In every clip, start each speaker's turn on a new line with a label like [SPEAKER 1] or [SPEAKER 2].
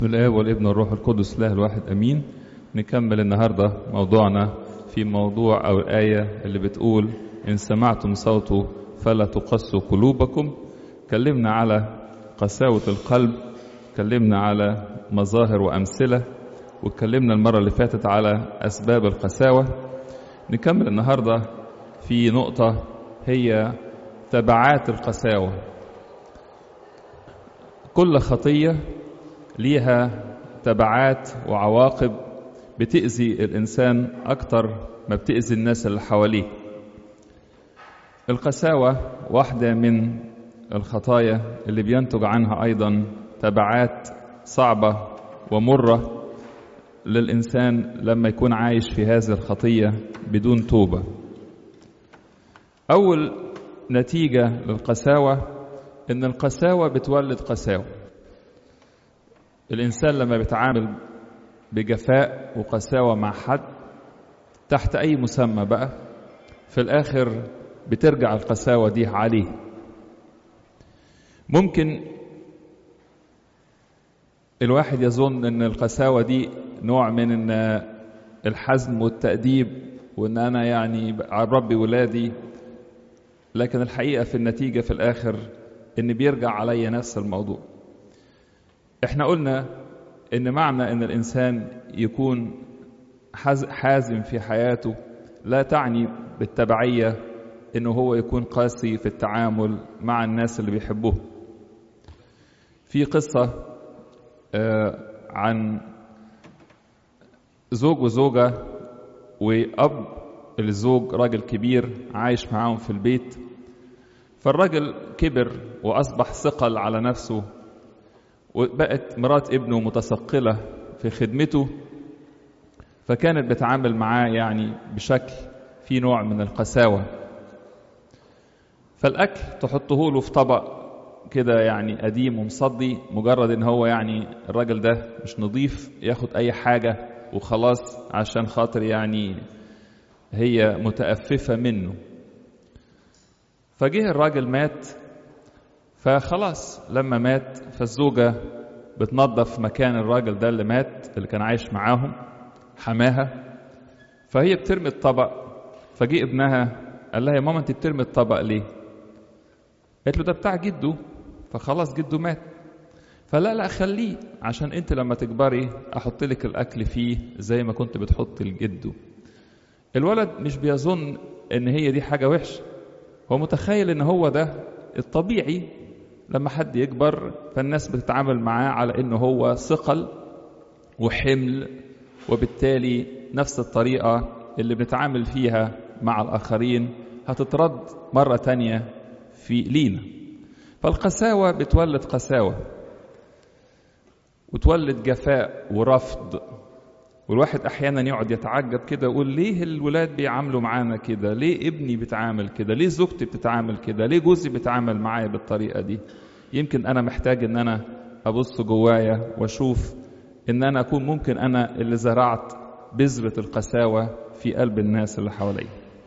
[SPEAKER 1] بالآب والابن والروح القدس الله الواحد أمين نكمل النهاردة موضوعنا في موضوع أو الآية اللي بتقول إن سمعتم صوته فلا تقسوا قلوبكم كلمنا على قساوة القلب كلمنا على مظاهر وأمثلة واتكلمنا المرة اللي فاتت على أسباب القساوة نكمل النهاردة في نقطة هي تبعات القساوة كل خطية ليها تبعات وعواقب بتأذي الإنسان أكتر ما بتأذي الناس اللي حواليه القساوة واحدة من الخطايا اللي بينتج عنها أيضا تبعات صعبة ومرة للإنسان لما يكون عايش في هذه الخطية بدون توبة أول نتيجة للقساوة إن القساوة بتولد قساوة الإنسان لما بيتعامل بجفاء وقساوة مع حد تحت أي مسمى بقى في الآخر بترجع القساوة دي عليه ممكن الواحد يظن ان القساوة دي نوع من ان الحزم والتأديب وان انا يعني ربي ولادي لكن الحقيقة في النتيجة في الاخر ان بيرجع عليا نفس الموضوع احنا قلنا ان معنى ان الانسان يكون حازم في حياته لا تعني بالتبعية انه هو يكون قاسي في التعامل مع الناس اللي بيحبوه في قصة عن زوج وزوجة وأب الزوج راجل كبير عايش معاهم في البيت فالراجل كبر وأصبح ثقل على نفسه وبقت مرات ابنه متثقلة في خدمته فكانت بتعامل معاه يعني بشكل في نوع من القساوة فالأكل تحطه له في طبق كده يعني قديم ومصدي مجرد ان هو يعني الراجل ده مش نظيف ياخد اي حاجة وخلاص عشان خاطر يعني هي متأففة منه فجه الراجل مات فخلاص لما مات فالزوجة بتنظف مكان الراجل ده اللي مات اللي كان عايش معاهم حماها فهي بترمي الطبق فجه ابنها قال لها يا ماما انت بترمي الطبق ليه قالت له ده بتاع جده فخلاص جده مات فلا لا خليه عشان انت لما تكبري احط لك الاكل فيه زي ما كنت بتحط لجده الولد مش بيظن ان هي دي حاجه وحشه هو متخيل ان هو ده الطبيعي لما حد يكبر فالناس بتتعامل معاه على انه هو ثقل وحمل وبالتالي نفس الطريقه اللي بنتعامل فيها مع الاخرين هتترد مره تانيه في لينا فالقساوة بتولد قساوة وتولد جفاء ورفض والواحد أحيانا يقعد يتعجب كده يقول ليه الولاد بيعاملوا معانا كده ليه ابني بيتعامل كده ليه زوجتي بتتعامل كده ليه جوزي بيتعامل معايا بالطريقة دي يمكن أنا محتاج إن أنا أبص جوايا وأشوف إن أنا أكون ممكن أنا اللي زرعت بذرة القساوة في قلب الناس اللي حواليا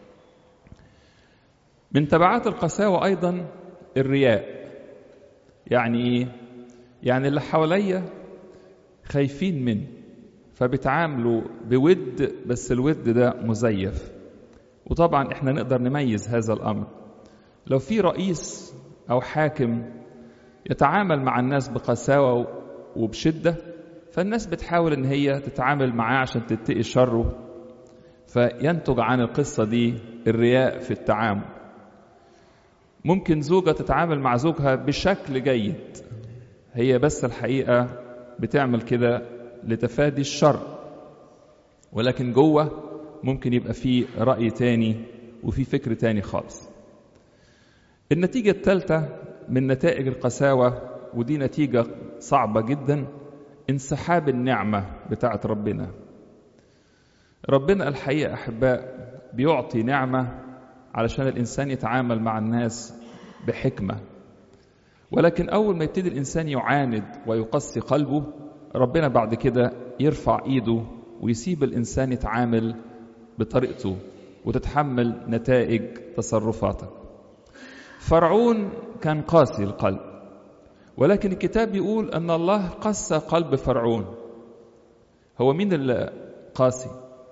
[SPEAKER 1] من تبعات القساوة أيضا الرياء يعني ايه يعني اللي حواليا خايفين مني فبيتعاملوا بود بس الود ده مزيف وطبعا احنا نقدر نميز هذا الامر لو في رئيس او حاكم يتعامل مع الناس بقساوه وبشده فالناس بتحاول ان هي تتعامل معاه عشان تتقي شره فينتج عن القصه دي الرياء في التعامل ممكن زوجة تتعامل مع زوجها بشكل جيد هي بس الحقيقة بتعمل كده لتفادي الشر ولكن جوه ممكن يبقى في رأي تاني وفي فكر تاني خالص النتيجة الثالثة من نتائج القساوة ودي نتيجة صعبة جدا انسحاب النعمة بتاعت ربنا ربنا الحقيقة أحباء بيعطي نعمة علشان الإنسان يتعامل مع الناس بحكمة ولكن أول ما يبتدي الإنسان يعاند ويقسي قلبه ربنا بعد كده يرفع إيده ويسيب الإنسان يتعامل بطريقته وتتحمل نتائج تصرفاته فرعون كان قاسي القلب ولكن الكتاب بيقول أن الله قسى قلب فرعون هو مين اللي قاسي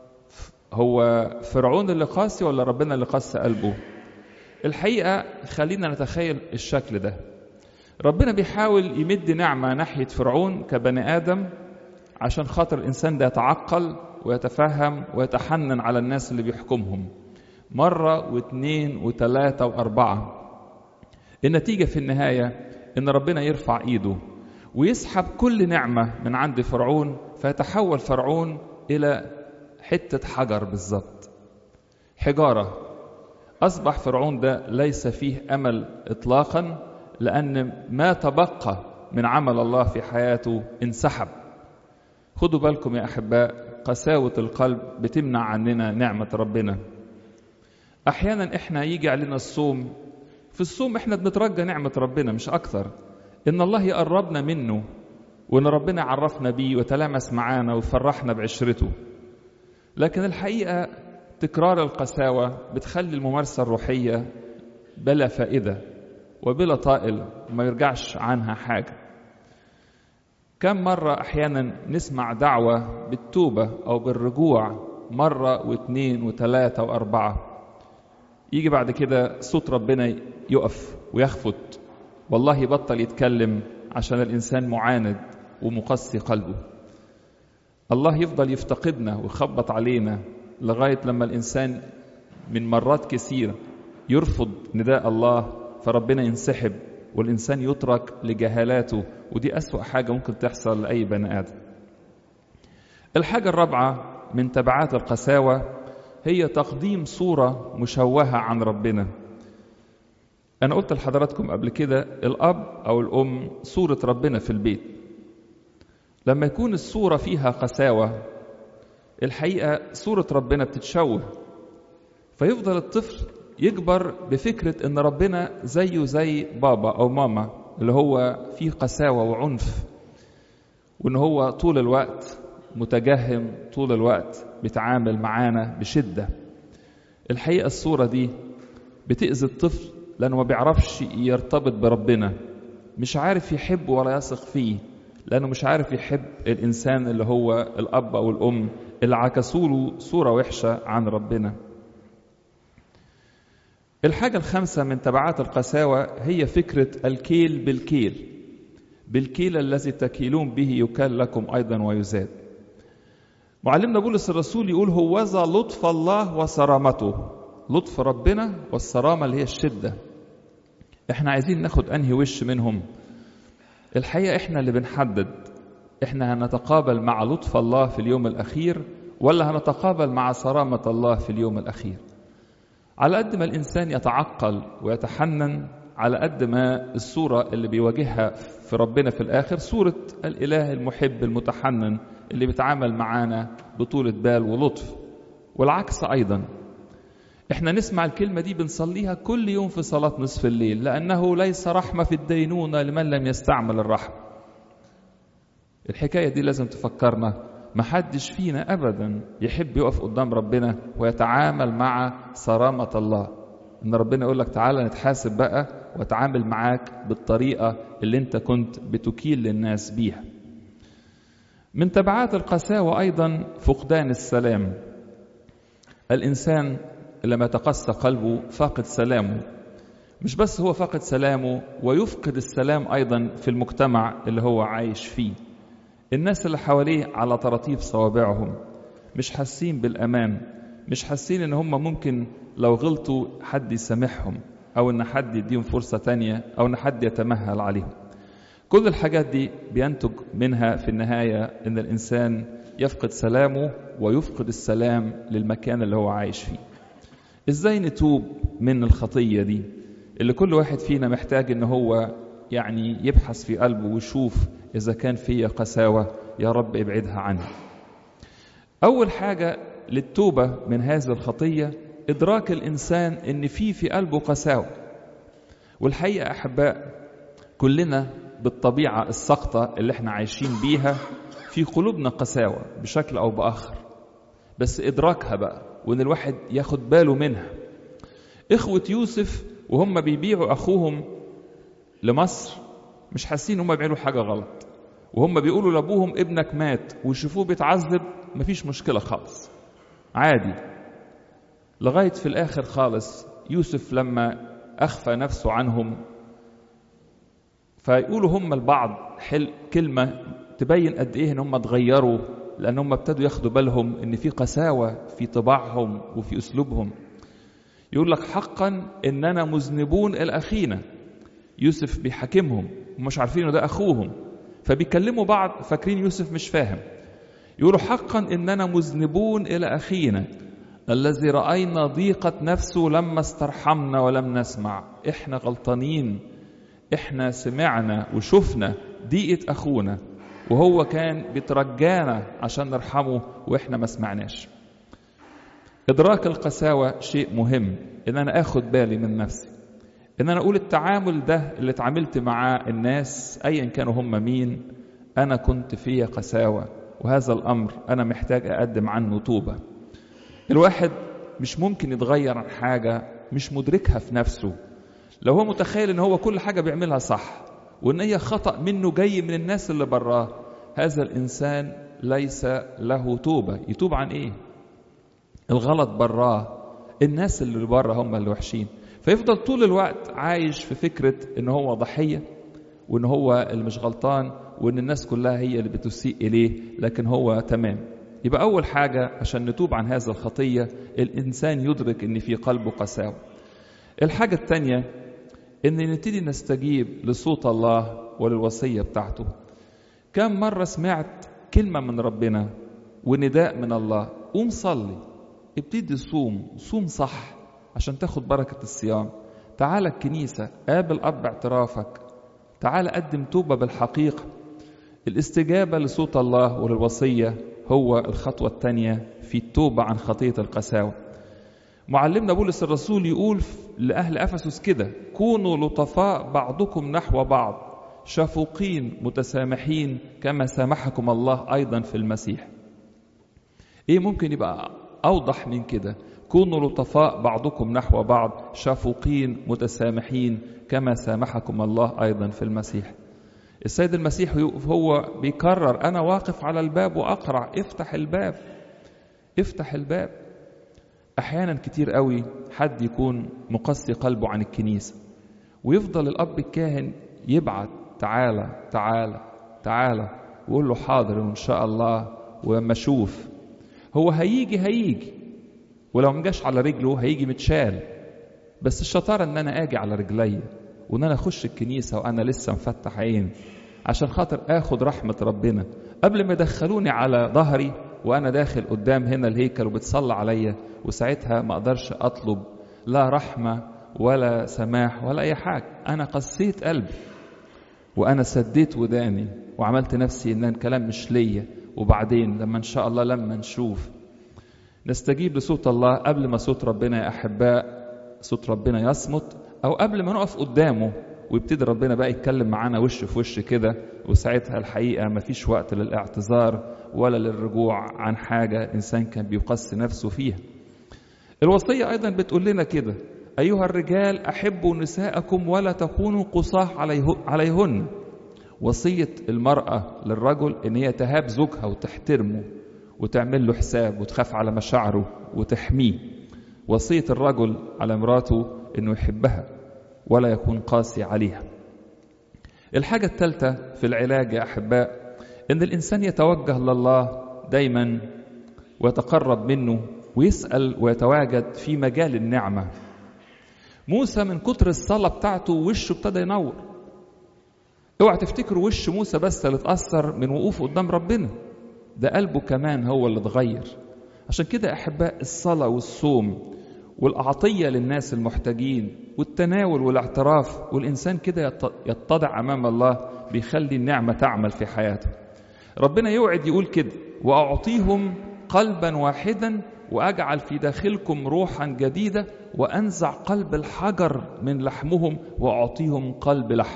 [SPEAKER 1] هو فرعون اللي قاسي ولا ربنا اللي قسى قلبه الحقيقة خلينا نتخيل الشكل ده ربنا بيحاول يمد نعمة ناحية فرعون كبني آدم عشان خاطر الإنسان ده يتعقل ويتفهم ويتحنن على الناس اللي بيحكمهم مرة واثنين وثلاثة وأربعة النتيجة في النهاية إن ربنا يرفع إيده ويسحب كل نعمة من عند فرعون فيتحول فرعون إلى حتة حجر بالظبط حجارة أصبح فرعون ده ليس فيه أمل إطلاقا لأن ما تبقى من عمل الله في حياته انسحب خدوا بالكم يا أحباء قساوة القلب بتمنع عننا نعمة ربنا أحيانا إحنا يجي علينا الصوم في الصوم إحنا بنترجى نعمة ربنا مش أكثر إن الله يقربنا منه وإن ربنا عرفنا بيه وتلامس معانا وفرحنا بعشرته لكن الحقيقة تكرار القساوة بتخلي الممارسة الروحية بلا فائدة وبلا طائل وما يرجعش عنها حاجة كم مرة أحيانا نسمع دعوة بالتوبة أو بالرجوع مرة واثنين وثلاثة وأربعة يجي بعد كده صوت ربنا يقف ويخفت والله يبطل يتكلم عشان الإنسان معاند ومقسي قلبه الله يفضل يفتقدنا ويخبط علينا لغاية لما الإنسان من مرات كثيرة يرفض نداء الله فربنا ينسحب والإنسان يترك لجهالاته ودي أسوأ حاجة ممكن تحصل لأي بني آدم الحاجة الرابعة من تبعات القساوة هي تقديم صورة مشوهة عن ربنا أنا قلت لحضراتكم قبل كده الأب أو الأم صورة ربنا في البيت لما يكون الصورة فيها قساوة الحقيقة صورة ربنا بتتشوه فيفضل الطفل يكبر بفكرة إن ربنا زيه زي بابا أو ماما اللي هو فيه قساوة وعنف وإن هو طول الوقت متجهم طول الوقت بيتعامل معانا بشدة الحقيقة الصورة دي بتأذي الطفل لأنه ما بيعرفش يرتبط بربنا مش عارف يحب ولا يثق فيه لأنه مش عارف يحب الإنسان اللي هو الأب أو الأم اللي عكسوا له صورة وحشة عن ربنا الحاجة الخامسة من تبعات القساوة هي فكرة الكيل بالكيل بالكيل الذي تكيلون به يكال لكم أيضا ويزاد معلمنا بولس الرسول يقول هوذا لطف الله وصرامته لطف ربنا والصرامة اللي هي الشدة احنا عايزين ناخد انهي وش منهم الحقيقة احنا اللي بنحدد احنا هنتقابل مع لطف الله في اليوم الأخير ولا هنتقابل مع صرامة الله في اليوم الأخير على قد ما الإنسان يتعقل ويتحنن على قد ما الصورة اللي بيواجهها في ربنا في الآخر صورة الإله المحب المتحنن اللي بيتعامل معانا بطولة بال ولطف والعكس أيضا احنا نسمع الكلمة دي بنصليها كل يوم في صلاة نصف الليل لأنه ليس رحمة في الدينونة لمن لم يستعمل الرحمة الحكاية دي لازم تفكرنا محدش فينا أبدا يحب يقف قدام ربنا ويتعامل مع صرامة الله إن ربنا يقول لك تعالى نتحاسب بقى واتعامل معاك بالطريقة اللي انت كنت بتكيل للناس بيها من تبعات القساوة أيضا فقدان السلام الإنسان لما تقسى قلبه فاقد سلامه مش بس هو فاقد سلامه ويفقد السلام أيضا في المجتمع اللي هو عايش فيه الناس اللي حواليه على طراطيف صوابعهم مش حاسين بالأمان مش حاسين إن هم ممكن لو غلطوا حد يسامحهم أو إن حد يديهم فرصة تانية أو إن حد يتمهل عليهم كل الحاجات دي بينتج منها في النهاية إن الإنسان يفقد سلامه ويفقد السلام للمكان اللي هو عايش فيه إزاي نتوب من الخطية دي اللي كل واحد فينا محتاج إن هو يعني يبحث في قلبه ويشوف إذا كان فيا قساوة يا رب ابعدها عني أول حاجة للتوبة من هذه الخطية إدراك الإنسان إن في في قلبه قساوة والحقيقة أحباء كلنا بالطبيعة السقطة اللي احنا عايشين بيها في قلوبنا قساوة بشكل أو بآخر بس إدراكها بقى وإن الواحد ياخد باله منها إخوة يوسف وهم بيبيعوا أخوهم لمصر مش حاسين هم بيعملوا حاجة غلط وهم بيقولوا لأبوهم ابنك مات ويشوفوه بيتعذب مفيش مشكلة خالص عادي لغاية في الآخر خالص يوسف لما أخفى نفسه عنهم فيقولوا هم البعض حل كلمة تبين قد إيه إن هم اتغيروا لأن هم ابتدوا ياخدوا بالهم إن في قساوة في طباعهم وفي أسلوبهم يقول لك حقا إننا مذنبون إلى أخينا يوسف بيحاكمهم ومش عارفين إنه ده أخوهم فبيكلموا بعض فاكرين يوسف مش فاهم يقولوا حقا إننا مذنبون إلى أخينا الذي رأينا ضيقة نفسه لما استرحمنا ولم نسمع إحنا غلطانين إحنا سمعنا وشفنا ضيقة أخونا وهو كان بيترجانا عشان نرحمه وإحنا ما سمعناش إدراك القساوة شيء مهم إن أنا آخد بالي من نفسي إن أنا أقول التعامل ده اللي اتعاملت مع الناس أيا كانوا هم مين أنا كنت فيا قساوة وهذا الأمر أنا محتاج أقدم عنه توبة الواحد مش ممكن يتغير عن حاجة مش مدركها في نفسه لو هو متخيل ان هو كل حاجة بيعملها صح وان هي خطأ منه جاي من الناس اللي براه هذا الانسان ليس له توبة يتوب عن ايه الغلط براه الناس اللي بره هم اللي وحشين فيفضل طول الوقت عايش في فكرة ان هو ضحية وان هو اللي مش غلطان وان الناس كلها هي اللي بتسيء اليه لكن هو تمام يبقى أول حاجة عشان نتوب عن هذا الخطية الإنسان يدرك إن في قلبه قساوة. الحاجة الثانية إن نبتدي نستجيب لصوت الله وللوصية بتاعته. كم مرة سمعت كلمة من ربنا ونداء من الله قوم صلي ابتدي صوم صوم صح عشان تاخد بركة الصيام تعال الكنيسة قابل أب اعترافك تعال قدم توبة بالحقيقة الاستجابة لصوت الله وللوصية هو الخطوة الثانية في التوبة عن خطية القساوة معلمنا بولس الرسول يقول لأهل أفسس كده كونوا لطفاء بعضكم نحو بعض شفوقين متسامحين كما سامحكم الله أيضا في المسيح إيه ممكن يبقى أوضح من كده كونوا لطفاء بعضكم نحو بعض شفوقين متسامحين كما سامحكم الله أيضا في المسيح السيد المسيح هو بيكرر أنا واقف على الباب وأقرع افتح الباب افتح الباب أحيانا كتير قوي حد يكون مقسي قلبه عن الكنيسة ويفضل الأب الكاهن يبعت تعالى تعالى تعالى ويقول له حاضر وإن شاء الله وما أشوف هو هيجي هيجي ولو مجاش على رجله هيجي متشال بس الشطارة إن أنا أجي على رجلي وإن أنا أخش الكنيسة وأنا لسه مفتح عين عشان خاطر آخد رحمة ربنا قبل ما يدخلوني على ظهري وأنا داخل قدام هنا الهيكل وبتصلى عليا وساعتها ما أقدرش أطلب لا رحمة ولا سماح ولا أي حاجة أنا قسيت قلبي وأنا سديت وداني وعملت نفسي إن الكلام مش ليا وبعدين لما إن شاء الله لما نشوف نستجيب لصوت الله قبل ما صوت ربنا يا أحباء صوت ربنا يصمت أو قبل ما نقف قدامه ويبتدي ربنا بقى يتكلم معانا وش في وش كده وساعتها الحقيقة مفيش وقت للاعتذار ولا للرجوع عن حاجة إنسان كان بيقص نفسه فيها الوصية أيضا بتقول لنا كده أيها الرجال أحبوا نساءكم ولا تكونوا قصاه عليه عليهن وصية المرأة للرجل إن هي تهاب زوجها وتحترمه وتعمل له حساب وتخاف على مشاعره وتحميه وصية الرجل على مراته إنه يحبها ولا يكون قاسي عليها الحاجة الثالثة في العلاج يا أحباء إن الإنسان يتوجه لله دايما ويتقرب منه ويسأل ويتواجد في مجال النعمة موسى من كتر الصلاة بتاعته وشه ابتدى ينور اوعى تفتكروا وش موسى بس اللي اتأثر من وقوفه قدام ربنا ده قلبه كمان هو اللي اتغير عشان كده أحباء الصلاة والصوم والعطية للناس المحتاجين والتناول والاعتراف والإنسان كده يتضع أمام الله بيخلي النعمة تعمل في حياته ربنا يوعد يقول كده وأعطيهم قلبا واحدا وأجعل في داخلكم روحا جديدة وأنزع قلب الحجر من لحمهم وأعطيهم قلب لحم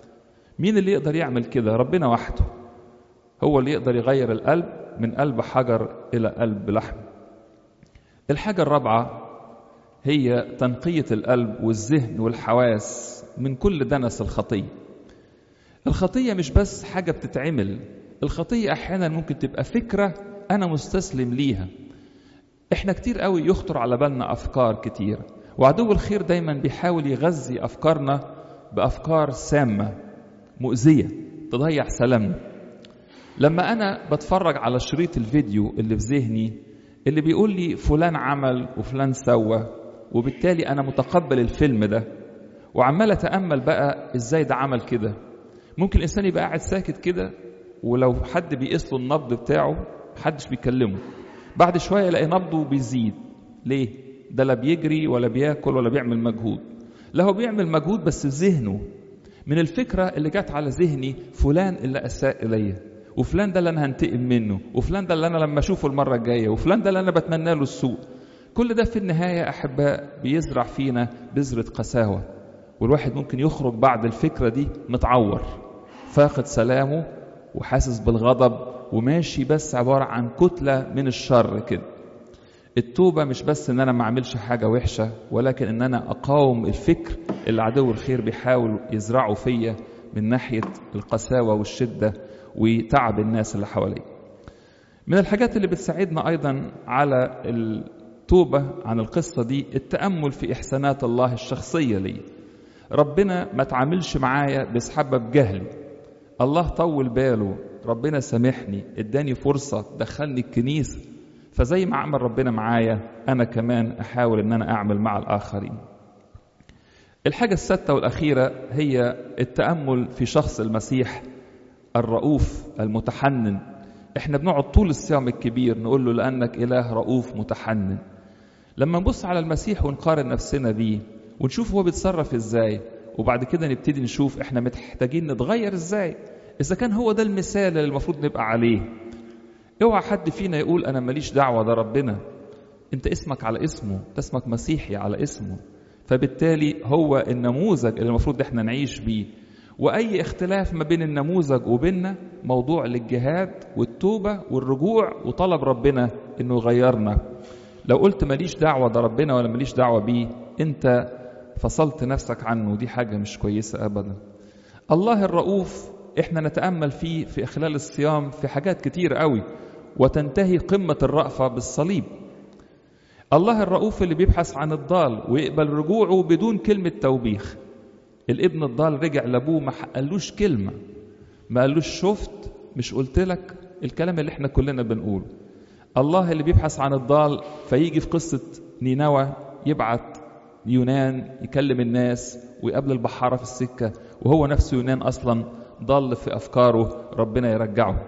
[SPEAKER 1] مين اللي يقدر يعمل كده ربنا وحده هو اللي يقدر يغير القلب من قلب حجر إلى قلب لحم الحاجة الرابعة هي تنقية القلب والذهن والحواس من كل دنس الخطية الخطية مش بس حاجة بتتعمل الخطية أحيانا ممكن تبقى فكرة أنا مستسلم ليها إحنا كتير قوي يخطر على بالنا أفكار كتير وعدو الخير دايما بيحاول يغذي أفكارنا بأفكار سامة مؤذية تضيع سلامنا لما أنا بتفرج على شريط الفيديو اللي في ذهني اللي بيقول لي فلان عمل وفلان سوى وبالتالي أنا متقبل الفيلم ده وعمال أتأمل بقى إزاي ده عمل كده ممكن الإنسان يبقى قاعد ساكت كده ولو حد بيقيس له النبض بتاعه محدش بيكلمه بعد شوية يلاقي نبضه بيزيد ليه؟ ده لا بيجري ولا بياكل ولا بيعمل مجهود لا هو بيعمل مجهود بس في ذهنه من الفكرة اللي جت على ذهني فلان اللي أساء إليا وفلان ده اللي أنا هنتقم منه وفلان ده اللي أنا لما أشوفه المرة الجاية وفلان ده اللي أنا بتمنى له السوء كل ده في النهاية أحباء بيزرع فينا بذرة قساوة والواحد ممكن يخرج بعد الفكرة دي متعور فاقد سلامه وحاسس بالغضب وماشي بس عبارة عن كتلة من الشر كده التوبة مش بس ان انا ما اعملش حاجة وحشة ولكن ان انا اقاوم الفكر اللي عدو الخير بيحاول يزرعه فيا من ناحية القساوة والشدة وتعب الناس اللي حواليا من الحاجات اللي بتساعدنا ايضا على التوبة عن القصة دي التأمل في إحسانات الله الشخصية لي ربنا ما تعاملش معايا بسبب جهلي الله طول باله ربنا سامحني اداني فرصة دخلني الكنيسة فزي ما عمل ربنا معايا أنا كمان أحاول أن أنا أعمل مع الآخرين الحاجة الستة والأخيرة هي التأمل في شخص المسيح الرؤوف المتحنن احنا بنقعد طول الصيام الكبير نقول له لأنك إله رؤوف متحنن لما نبص على المسيح ونقارن نفسنا بيه ونشوف هو بيتصرف ازاي وبعد كده نبتدي نشوف احنا محتاجين نتغير ازاي اذا كان هو ده المثال اللي المفروض نبقى عليه اوعى حد فينا يقول انا ماليش دعوه ده ربنا انت اسمك على اسمه انت اسمك مسيحي على اسمه فبالتالي هو النموذج اللي المفروض احنا نعيش بيه واي اختلاف ما بين النموذج وبيننا موضوع للجهاد والتوبه والرجوع وطلب ربنا انه يغيرنا لو قلت ماليش دعوه ده ربنا ولا ماليش دعوه بيه انت فصلت نفسك عنه ودي حاجه مش كويسه ابدا الله الرؤوف احنا نتامل فيه في خلال الصيام في حاجات كتير قوي وتنتهي قمه الرأفه بالصليب الله الرؤوف اللي بيبحث عن الضال ويقبل رجوعه بدون كلمه توبيخ الابن الضال رجع لابوه ما قالوش كلمه ما قالوش شفت مش قلت لك الكلام اللي احنا كلنا بنقوله الله اللي بيبحث عن الضال فيجي في قصه نينوى يبعت يونان يكلم الناس ويقابل البحارة في السكة وهو نفسه يونان أصلا ضل في أفكاره ربنا يرجعه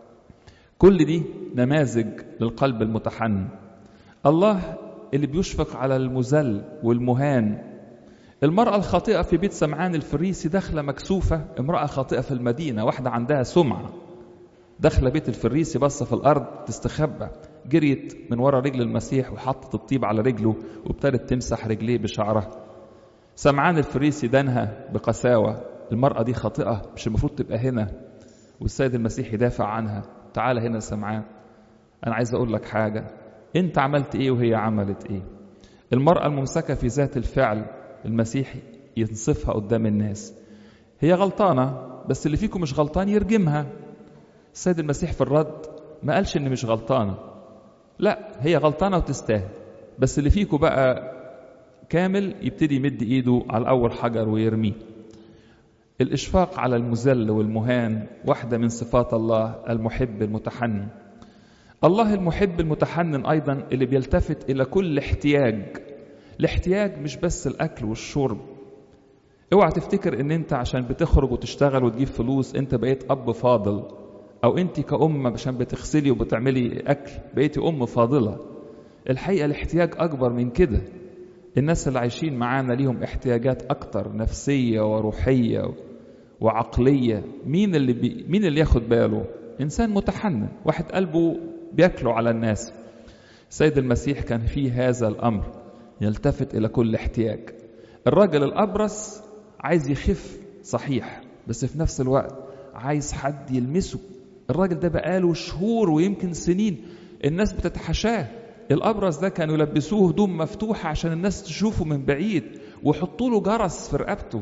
[SPEAKER 1] كل دي نماذج للقلب المتحنن الله اللي بيشفق على المذل والمهان المرأة الخاطئة في بيت سمعان الفريسي داخلة مكسوفة امرأة خاطئة في المدينة واحدة عندها سمعة داخلة بيت الفريسي بصة في الأرض تستخبى جريت من ورا رجل المسيح وحطت الطيب على رجله وابتدت تمسح رجليه بشعرها سمعان الفريسي دانها بقساوة المرأة دي خاطئة مش المفروض تبقى هنا والسيد المسيح يدافع عنها تعال هنا يا سمعان أنا عايز أقول لك حاجة أنت عملت إيه وهي عملت إيه المرأة الممسكة في ذات الفعل المسيح ينصفها قدام الناس هي غلطانة بس اللي فيكم مش غلطان يرجمها السيد المسيح في الرد ما قالش ان مش غلطانه لا هي غلطانه وتستاهل بس اللي فيكم بقى كامل يبتدي يمد ايده على اول حجر ويرميه الاشفاق على المذل والمهان واحده من صفات الله المحب المتحنن الله المحب المتحنن ايضا اللي بيلتفت الى كل احتياج الاحتياج مش بس الاكل والشرب اوعى تفتكر ان انت عشان بتخرج وتشتغل وتجيب فلوس انت بقيت اب فاضل او انت كأم عشان بتغسلي وبتعملي اكل بقيتي ام فاضله الحقيقه الاحتياج اكبر من كده الناس اللي عايشين معانا ليهم احتياجات اكتر نفسيه وروحيه وعقليه مين اللي بي مين اللي ياخد باله انسان متحنن واحد قلبه بياكله على الناس سيد المسيح كان فيه هذا الامر يلتفت الى كل احتياج الراجل الابرص عايز يخف صحيح بس في نفس الوقت عايز حد يلمسه الراجل ده بقاله شهور ويمكن سنين الناس بتتحشاه الابرص ده كانوا يلبسوه هدوم مفتوحه عشان الناس تشوفه من بعيد ويحطوا له جرس في رقبته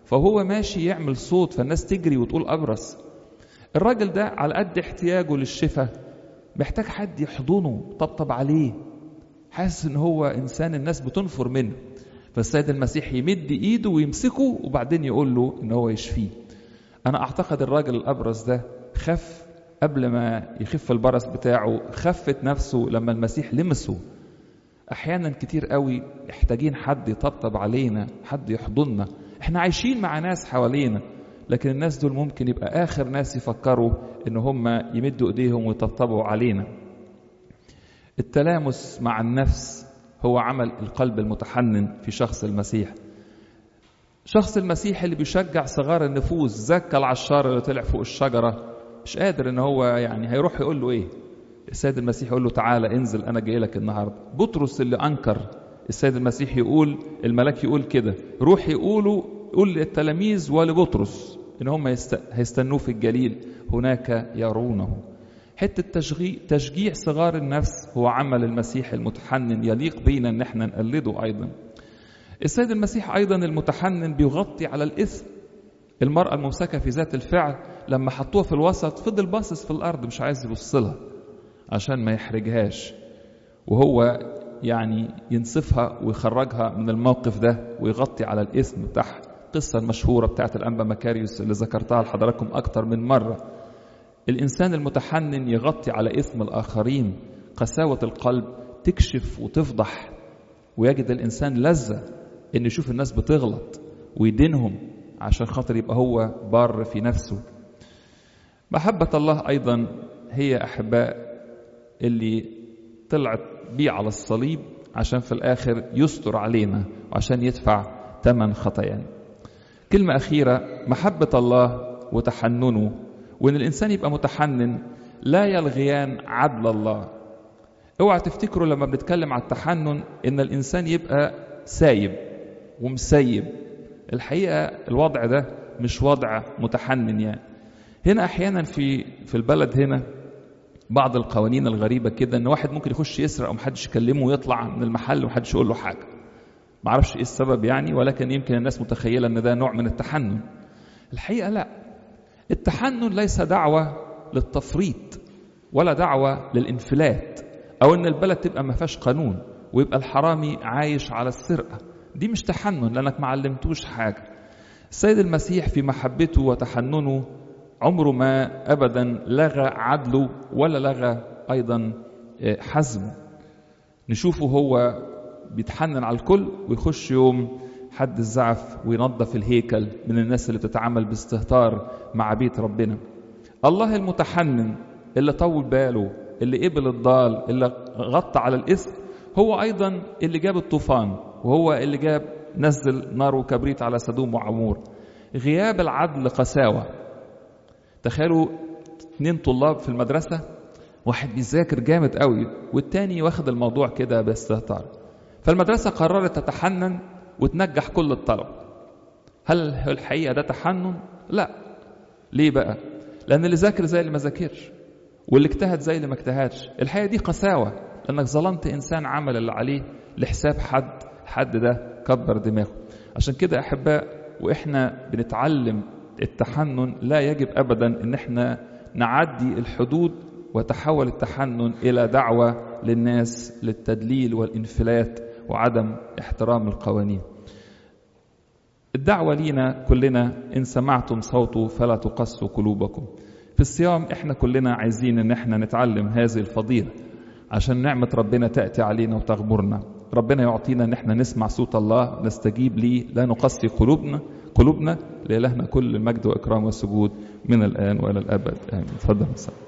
[SPEAKER 1] فهو ماشي يعمل صوت فالناس تجري وتقول أبرص الراجل ده على قد احتياجه للشفاء محتاج حد يحضنه طبطب عليه حاسس ان هو انسان الناس بتنفر منه فالسيد المسيح يمد ايده ويمسكه وبعدين يقول له ان هو يشفيه انا اعتقد الراجل الابرص ده خف قبل ما يخف البرص بتاعه خفت نفسه لما المسيح لمسه احيانا كتير قوي محتاجين حد يطبطب علينا حد يحضننا احنا عايشين مع ناس حوالينا لكن الناس دول ممكن يبقى اخر ناس يفكروا ان هم يمدوا ايديهم ويطبطبوا علينا التلامس مع النفس هو عمل القلب المتحنن في شخص المسيح شخص المسيح اللي بيشجع صغار النفوس زكى العشار اللي طلع فوق الشجرة مش قادر ان هو يعني هيروح يقول له ايه السيد المسيح يقول له تعالى انزل انا جاي لك النهارده بطرس اللي انكر السيد المسيح يقول الملاك يقول كده روح يقولوا قول للتلاميذ ولبطرس ان هم يست... هيستنوه في الجليل هناك يرونه حته تشجيع تشجيع صغار النفس هو عمل المسيح المتحنن يليق بينا ان احنا نقلده ايضا السيد المسيح ايضا المتحنن بيغطي على الاثم المراه الممسكه في ذات الفعل لما حطوها في الوسط فضل باصص في الارض مش عايز يبص لها عشان ما يحرجهاش وهو يعني ينصفها ويخرجها من الموقف ده ويغطي على الاسم بتاعها القصة المشهورة بتاعت الأنبا مكاريوس اللي ذكرتها لحضراتكم أكتر من مرة الإنسان المتحنن يغطي على إثم الآخرين قساوة القلب تكشف وتفضح ويجد الإنسان لذة إن يشوف الناس بتغلط ويدينهم عشان خاطر يبقى هو بار في نفسه محبة الله أيضا هي أحباء اللي طلعت بيه على الصليب عشان في الآخر يستر علينا وعشان يدفع ثمن خطايانا كلمة أخيرة محبة الله وتحننه وإن الإنسان يبقى متحنن لا يلغيان عدل الله اوعى تفتكروا لما بنتكلم على التحنن إن الإنسان يبقى سايب ومسيب الحقيقة الوضع ده مش وضع متحنن يعني هنا أحيانا في في البلد هنا بعض القوانين الغريبة كده إن واحد ممكن يخش يسرق ومحدش يكلمه ويطلع من المحل ومحدش يقول له حاجة معرفش ايه السبب يعني ولكن يمكن الناس متخيلة ان ده نوع من التحنن الحقيقة لا التحنن ليس دعوة للتفريط ولا دعوة للانفلات او ان البلد تبقى ما فيهاش قانون ويبقى الحرامي عايش على السرقة دي مش تحنن لانك ما علمتوش حاجة السيد المسيح في محبته وتحننه عمره ما ابدا لغى عدله ولا لغى ايضا حزمه نشوفه هو بيتحنن على الكل ويخش يوم حد الزعف وينظف الهيكل من الناس اللي بتتعامل باستهتار مع بيت ربنا الله المتحنن اللي طول باله اللي قبل الضال اللي غطى على الاسم هو ايضا اللي جاب الطوفان وهو اللي جاب نزل نار وكبريت على سدوم وعمور غياب العدل قساوه تخيلوا اتنين طلاب في المدرسه واحد بيذاكر جامد قوي والتاني واخد الموضوع كده باستهتار فالمدرسة قررت تتحنن وتنجح كل الطلبة هل الحقيقة ده تحنن؟ لا ليه بقى؟ لأن اللي ذاكر زي اللي ما ذاكرش واللي اجتهد زي اللي ما اجتهدش الحقيقة دي قساوة لأنك ظلمت إنسان عمل اللي عليه لحساب حد حد ده كبر دماغه عشان كده أحباء وإحنا بنتعلم التحنن لا يجب أبدا إن إحنا نعدي الحدود وتحول التحنن إلى دعوة للناس للتدليل والانفلات وعدم احترام القوانين الدعوة لينا كلنا إن سمعتم صوته فلا تقسوا قلوبكم في الصيام احنا كلنا عايزين ان احنا نتعلم هذه الفضيلة عشان نعمة ربنا تأتي علينا وتغمرنا ربنا يعطينا ان احنا نسمع صوت الله نستجيب ليه لا نقسي قلوبنا قلوبنا لإلهنا كل المجد وإكرام والسجود من الآن وإلى الأبد آمين تفضل